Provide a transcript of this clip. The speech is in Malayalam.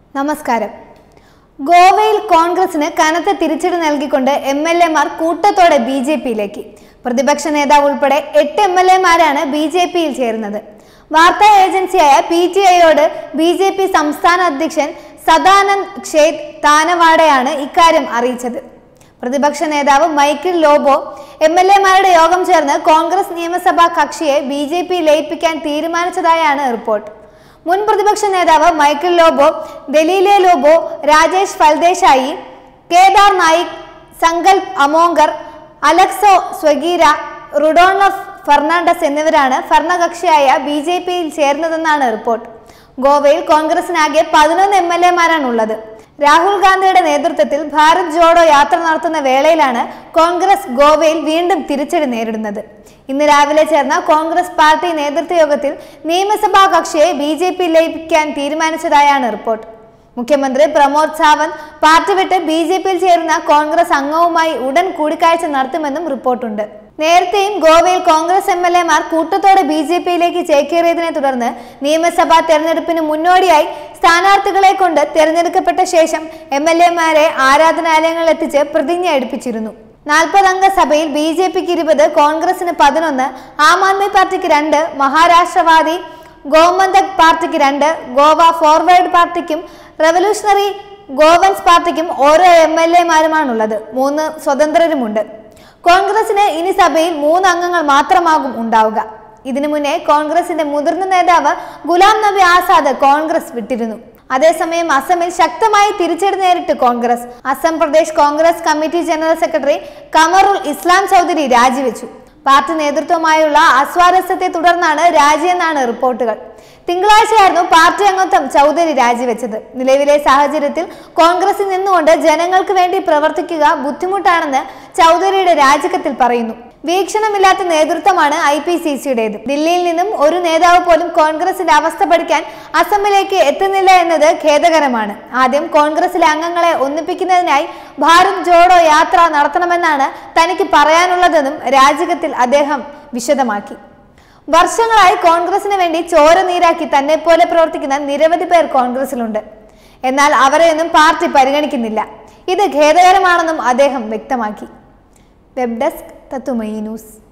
നമസ്കാരം ഗോവയിൽ കോൺഗ്രസിന് കനത്ത തിരിച്ചടി നൽകിക്കൊണ്ട് എം എൽ എമാർ കൂട്ടത്തോടെ ബി ജെ പിയിലേക്ക് പ്രതിപക്ഷ നേതാവ് ഉൾപ്പെടെ എട്ട് എം എൽ എമാരാണ് ബി ജെ പിയിൽ ചേരുന്നത് വാർത്താ ഏജൻസിയായ പി ടി ഐയോട് ബി ജെ പി സംസ്ഥാന അധ്യക്ഷൻ സദാനന്ദ് ക്ഷേത് താനവാഡയാണ് ഇക്കാര്യം അറിയിച്ചത് പ്രതിപക്ഷ നേതാവ് മൈക്കിൾ ലോബോ എം എൽ എമാരുടെ യോഗം ചേർന്ന് കോൺഗ്രസ് നിയമസഭാ കക്ഷിയെ ബി ജെ പി ലയിപ്പിക്കാൻ തീരുമാനിച്ചതായാണ് റിപ്പോർട്ട് മുൻ പ്രതിപക്ഷ നേതാവ് മൈക്കിൾ ലോബോ ദലീലെ ലോബോ രാജേഷ് ഫൽദേശായി കേദാർ നായിക് സങ്കൽപ് അമോങ്കർ അലക്സോ സ്വഗീര റുഡോണഫ് ഫെർണാണ്ടസ് എന്നിവരാണ് ഭരണകക്ഷിയായ ബി ജെ പിയിൽ ചേർന്നതെന്നാണ് റിപ്പോർട്ട് ഗോവയിൽ കോൺഗ്രസിനാകെ പതിനൊന്ന് എം എൽ എമാരാണുള്ളത് രാഹുൽ ഗാന്ധിയുടെ നേതൃത്വത്തിൽ ഭാരത് ജോഡോ യാത്ര നടത്തുന്ന വേളയിലാണ് കോൺഗ്രസ് ഗോവയിൽ വീണ്ടും തിരിച്ചടി നേരിടുന്നത് ഇന്ന് രാവിലെ ചേർന്ന കോൺഗ്രസ് പാർട്ടി നേതൃത്വ യോഗത്തിൽ നിയമസഭാ കക്ഷിയെ ബി ജെ പി ലയിപ്പിക്കാൻ തീരുമാനിച്ചതായാണ് റിപ്പോർട്ട് മുഖ്യമന്ത്രി പ്രമോദ് സാവന്ത് പാർട്ടി വിട്ട് ബി ജെ പിയിൽ ചേരുന്ന കോൺഗ്രസ് അംഗവുമായി ഉടൻ കൂടിക്കാഴ്ച നടത്തുമെന്നും റിപ്പോർട്ടുണ്ട് നേരത്തെയും ഗോവയിൽ കോൺഗ്രസ് എം എൽ എമാർ കൂട്ടത്തോടെ ബി ജെ പിയിലേക്ക് ചേക്കേറിയതിനെ തുടർന്ന് നിയമസഭാ തെരഞ്ഞെടുപ്പിന് മുന്നോടിയായി സ്ഥാനാർത്ഥികളെ കൊണ്ട് തെരഞ്ഞെടുക്കപ്പെട്ട ശേഷം എം എൽ എമാരെ ആരാധനാലയങ്ങളിൽ എത്തിച്ച് പ്രതിജ്ഞ എടുപ്പിച്ചിരുന്നു നാൽപ്പതംഗ സഭയിൽ ബി ജെ പിക്ക് ഇരുപത് കോൺഗ്രസിന് പതിനൊന്ന് ആം ആദ്മി പാർട്ടിക്ക് രണ്ട് മഹാരാഷ്ട്രവാദി ഗോമന്തക് പാർട്ടിക്ക് രണ്ട് ഗോവ ഫോർവേഡ് പാർട്ടിക്കും റവല്യൂഷണറി ഗോവൻസ് പാർട്ടിക്കും ഓരോ എം എൽ എമാരുമാണുള്ളത് മൂന്ന് സ്വതന്ത്രരുമുണ്ട് കോൺഗ്രസിന് ഇനി സഭയിൽ മൂന്ന് അംഗങ്ങൾ മാത്രമാകും ഉണ്ടാവുക ഇതിനു മുന്നേ കോൺഗ്രസിന്റെ മുതിർന്ന നേതാവ് ഗുലാം നബി ആസാദ് കോൺഗ്രസ് വിട്ടിരുന്നു അതേസമയം അസമിൽ ശക്തമായി തിരിച്ചടി നേരിട്ട് Congress Assam Pradesh Congress committee general secretary Kamarul Islam Chowdhury രാജിവെച്ചു പാർട്ടി നേതൃത്വമായുള്ള അസ്വാരസ്യത്തെ തുടർന്നാണ് രാജിയെന്നാണ് റിപ്പോർട്ടുകൾ തിങ്കളാഴ്ചയായിരുന്നു പാർട്ടി അംഗത്വം ചൗധരി രാജിവെച്ചത് നിലവിലെ സാഹചര്യത്തിൽ കോൺഗ്രസിൽ നിന്നുകൊണ്ട് ജനങ്ങൾക്ക് വേണ്ടി പ്രവർത്തിക്കുക ബുദ്ധിമുട്ടാണെന്ന് ചൗധരിയുടെ രാജിക്കത്തിൽ പറയുന്നു വീക്ഷണമില്ലാത്ത നേതൃത്വമാണ് ഐ പി സി സിയുടേത് ദില്ലിയിൽ നിന്നും ഒരു നേതാവ് പോലും കോൺഗ്രസിന്റെ അവസ്ഥ പഠിക്കാൻ അസമിലേക്ക് എത്തുന്നില്ല എന്നത് ഖേദകരമാണ് ആദ്യം കോൺഗ്രസിലെ അംഗങ്ങളെ ഒന്നിപ്പിക്കുന്നതിനായി ഭാരത് ജോഡോ യാത്ര നടത്തണമെന്നാണ് തനിക്ക് പറയാനുള്ളതെന്നും രാജികത്തിൽ അദ്ദേഹം വിശദമാക്കി വർഷങ്ങളായി കോൺഗ്രസിന് വേണ്ടി ചോര നീരാക്കി തന്നെ പോലെ പ്രവർത്തിക്കുന്ന നിരവധി പേർ കോൺഗ്രസിലുണ്ട് എന്നാൽ അവരെയൊന്നും പാർട്ടി പരിഗണിക്കുന്നില്ല ഇത് ഖേദകരമാണെന്നും അദ്ദേഹം വ്യക്തമാക്കി വെബ് ഡെസ്ക് തത്തുമയി ന്യൂസ്